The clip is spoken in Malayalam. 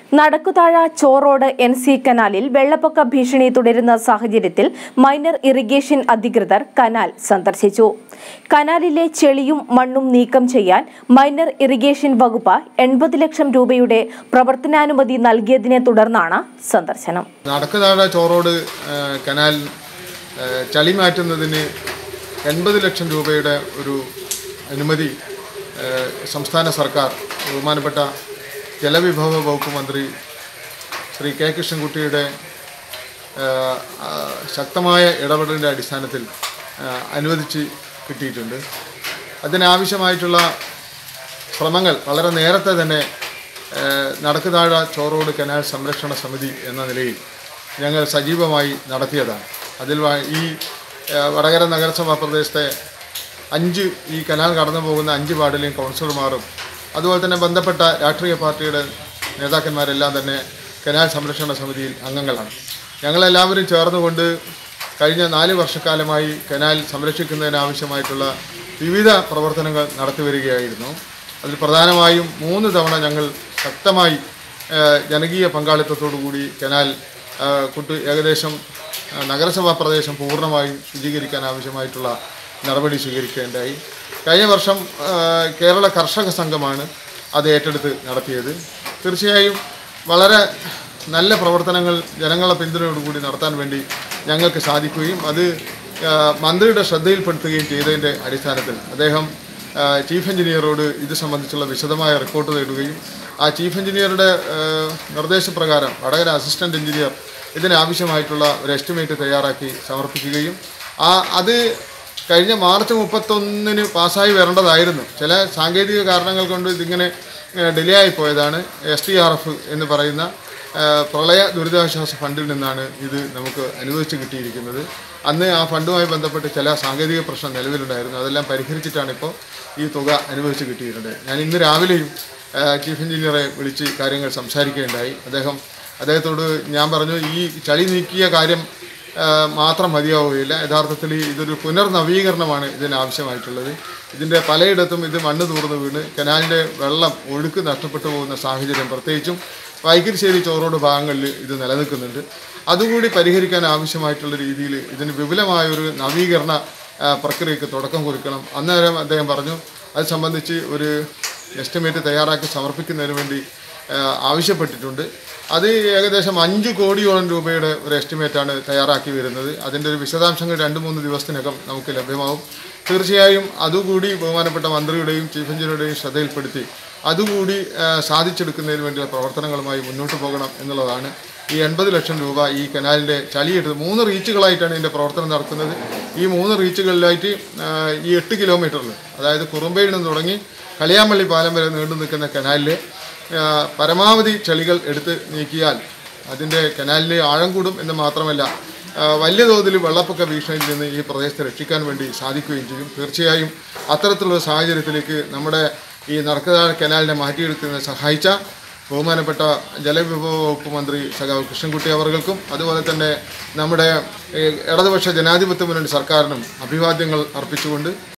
നടക്കുതാഴ ചോറോഡ് എൻ സി കനാലിൽ വെള്ളപ്പൊക്ക ഭീഷണി തുടരുന്ന സാഹചര്യത്തിൽ മൈനർ ഇറിഗേഷൻ അധികൃതർ കനാൽ സന്ദർശിച്ചു കനാലിലെ ചെളിയും മണ്ണും നീക്കം ചെയ്യാൻ മൈനർ ഇറിഗേഷൻ വകുപ്പ് എൺപത് ലക്ഷം രൂപയുടെ പ്രവർത്തനാനുമതി നൽകിയതിനെ തുടർന്നാണ് സന്ദർശനം നടക്കുതാഴ ചോറോട് ആ, കനാൽ ആ, ചളി മാറ്റുന്നതിന് എൺപത് ലക്ഷം രൂപയുടെ ഒരു അനുമതി ആ, സംസ്ഥാന സർക്കാർ ബഹുമാനപ്പെട്ട ജലവിഭവ വകുപ്പ് മന്ത്രി ശ്രീ കെ കൃഷ്ണൻകുട്ടിയുടെ ആ, ആ, ശക്തമായ ഇടപെടലിൻ്റെ അടിസ്ഥാനത്തിൽ ആ, അനുവദിച്ച് കിട്ടിയിട്ടുണ്ട് അതിനാവശ്യമായിട്ടുള്ള ശ്രമങ്ങൾ വളരെ നേരത്തെ തന്നെ ഏഹ്, നടക്കുതാഴ ചോറോട് കനാൽ സംരക്ഷണ സമിതി എന്ന നിലയിൽ ഞങ്ങൾ സജീവമായി നടത്തിയതാണ് അതിൽ വ- ഈ ഏഹ്, വടകര നഗരസഭാ പ്രദേശത്തെ അഞ്ച് ഈ കനാൽ കടന്നു പോകുന്ന അഞ്ച് വാർഡിലെയും കൗൺസിലർമാരും അതുപോലെ തന്നെ ബന്ധപ്പെട്ട രാഷ്ട്രീയ പാർട്ടിയുടെ നേതാക്കന്മാരെല്ലാം തന്നെ കനാൽ സംരക്ഷണ സമിതിയിൽ അംഗങ്ങളാണ് ഞങ്ങളെല്ലാവരും ചേർന്നുകൊണ്ട് കഴിഞ്ഞ നാല് വർഷക്കാലമായി കനാൽ സംരക്ഷിക്കുന്നതിനാവശ്യമായിട്ടുള്ള വിവിധ പ്രവർത്തനങ്ങൾ നടത്തി വരികയായിരുന്നു അതിൽ പ്രധാനമായും മൂന്ന് തവണ ഞങ്ങൾ ശക്തമായി ഏഹ്, ജനകീയ പങ്കാളിത്തത്തോടു കൂടി കനാൽ ഏഹ്, കുട്ടി ഏകദേശം ഏഹ്, നഗരസഭാ പ്രദേശം പൂർണ്ണമായും ശുചീകരിക്കാൻ ആവശ്യമായിട്ടുള്ള നടപടി സ്വീകരിക്കേണ്ടായി കഴിഞ്ഞ വർഷം ഏഹ്, കേരള കർഷക സംഘമാണ് അത് ഏറ്റെടുത്ത് നടത്തിയത് തീർച്ചയായും വളരെ നല്ല പ്രവർത്തനങ്ങൾ ജനങ്ങളെ പിന്തുണയോടുകൂടി നടത്താൻ വേണ്ടി ഞങ്ങൾക്ക് സാധിക്കുകയും അത് ആ, മന്ത്രിയുടെ ശ്രദ്ധയിൽപ്പെടുത്തുകയും ചെയ്തതിൻ്റെ അടിസ്ഥാനത്തിൽ അദ്ദേഹം ആ, ചീഫ് എഞ്ചിനീയറോട് ഇത് സംബന്ധിച്ചുള്ള വിശദമായ റിപ്പോർട്ട് നേടുകയും ആ ചീഫ് എഞ്ചിനീയറുടെ ആ, നിർദ്ദേശപ്രകാരം വടകര അസിസ്റ്റന്റ് എഞ്ചിനീയർ ഇതിനാവശ്യമായിട്ടുള്ള ഒരു എസ്റ്റിമേറ്റ് തയ്യാറാക്കി സമർപ്പിക്കുകയും ആ അത് കഴിഞ്ഞ മാർച്ച് മുപ്പത്തൊന്നിന് പാസ്സായി വരേണ്ടതായിരുന്നു ചില സാങ്കേതിക കാരണങ്ങൾ കൊണ്ട് ഇതിങ്ങനെ ഡിലേ ആയി പോയതാണ് എസ് ടി ആർ എഫ് എന്ന് പറയുന്ന ആ, പ്രളയ ദുരിതാശ്വാസ ഫണ്ടിൽ നിന്നാണ് ഇത് നമുക്ക് അനുവദിച്ച് കിട്ടിയിരിക്കുന്നത് അന്ന് ആ ഫണ്ടുമായി ബന്ധപ്പെട്ട് ചില സാങ്കേതിക പ്രശ്നം നിലവിലുണ്ടായിരുന്നു അതെല്ലാം പരിഹരിച്ചിട്ടാണ് ഇപ്പോൾ ഈ തുക അനുവദിച്ച് കിട്ടിയിട്ടുണ്ട് ഞാൻ ഇന്ന് രാവിലെയും ആ, ചീഫ് എഞ്ചിനീയറെ വിളിച്ച് കാര്യങ്ങൾ സംസാരിക്കുകയുണ്ടായി അദ്ദേഹം അദ്ദേഹത്തോട് ഞാൻ പറഞ്ഞു ഈ ചളി നീക്കിയ കാര്യം ആ, മാത്രം മതിയാവുകയില്ല യഥാർത്ഥത്തിൽ ഇതൊരു പുനർനവീകരണമാണ് ഇതിനാവശ്യമായിട്ടുള്ളത് ഇതിൻ്റെ പലയിടത്തും ഇത് മണ്ണ് തൂർന്ന് വീണ് കനാലിൻ്റെ വെള്ളം ഒഴുക്ക് നഷ്ടപ്പെട്ടു പോകുന്ന സാഹചര്യം പ്രത്യേകിച്ചും വൈക്കിരിശ്ശേരി ചോറോട് ഭാഗങ്ങളിൽ ഇത് നിലനിൽക്കുന്നുണ്ട് അതുകൂടി പരിഹരിക്കാൻ ആവശ്യമായിട്ടുള്ള രീതിയിൽ ഇതിന് വിപുലമായൊരു നവീകരണ ആ, പ്രക്രിയക്ക് തുടക്കം കുറിക്കണം അന്നേരം അദ്ദേഹം പറഞ്ഞു അത് സംബന്ധിച്ച് ഒരു എസ്റ്റിമേറ്റ് തയ്യാറാക്കി സമർപ്പിക്കുന്നതിന് വേണ്ടി ആ, ആവശ്യപ്പെട്ടിട്ടുണ്ട് അത് ഏകദേശം അഞ്ച് കോടിയോളം രൂപയുടെ ഒരു എസ്റ്റിമേറ്റാണ് തയ്യാറാക്കി വരുന്നത് അതിൻ്റെ ഒരു വിശദാംശങ്ങൾ രണ്ട് മൂന്ന് ദിവസത്തിനകം നമുക്ക് ലഭ്യമാവും തീർച്ചയായും അതുകൂടി ബഹുമാനപ്പെട്ട മന്ത്രിയുടെയും ചീഫ് എഞ്ചിനീയറുടെയും ശ്രദ്ധയിൽപ്പെടുത്തി അതുകൂടി ആ, സാധിച്ചെടുക്കുന്നതിന് വേണ്ടിയുള്ള പ്രവർത്തനങ്ങളുമായി മുന്നോട്ട് പോകണം എന്നുള്ളതാണ് ഈ എൺപത് ലക്ഷം രൂപ ഈ കനാലിൻ്റെ ചളിയെടുത്ത് മൂന്ന് റീച്ചുകളായിട്ടാണ് ഇതിൻ്റെ പ്രവർത്തനം നടക്കുന്നത് ഈ മൂന്ന് റീച്ചുകളിലായിട്ട് ആ, ഈ എട്ട് കിലോമീറ്ററിൽ അതായത് കുറുമ്പയിൽ നിന്ന് തുടങ്ങി കളിയാമ്പള്ളി പാലം വരെ നീണ്ടു നിൽക്കുന്ന കനാലിൽ ആ, പരമാവധി ചെളികൾ എടുത്ത് നീക്കിയാൽ അതിൻ്റെ കനാലിലെ ആഴം കൂടും എന്ന് മാത്രമല്ല ആ, വലിയ തോതിൽ വെള്ളപ്പൊക്ക ഭീഷണിയിൽ നിന്ന് ഈ പ്രദേശത്തെ രക്ഷിക്കാൻ വേണ്ടി സാധിക്കുകയും ചെയ്യും തീർച്ചയായും അത്തരത്തിലുള്ള സാഹചര്യത്തിലേക്ക് നമ്മുടെ ഈ നടക്കതാഴ കനാലിനെ മാറ്റിയെടുക്കുന്നതിന് സഹായിച്ച ബഹുമാനപ്പെട്ട ജലവിഭവ വകുപ്പ് മന്ത്രി സഖാവ് കൃഷ്ണൻകുട്ടി അവർക്കും അതുപോലെ തന്നെ നമ്മുടെ ഈ ഇടതുപക്ഷ ജനാധിപത്യ മുന്നണി സർക്കാരിനും അഭിവാദ്യങ്ങൾ അർപ്പിച്ചുകൊണ്ട്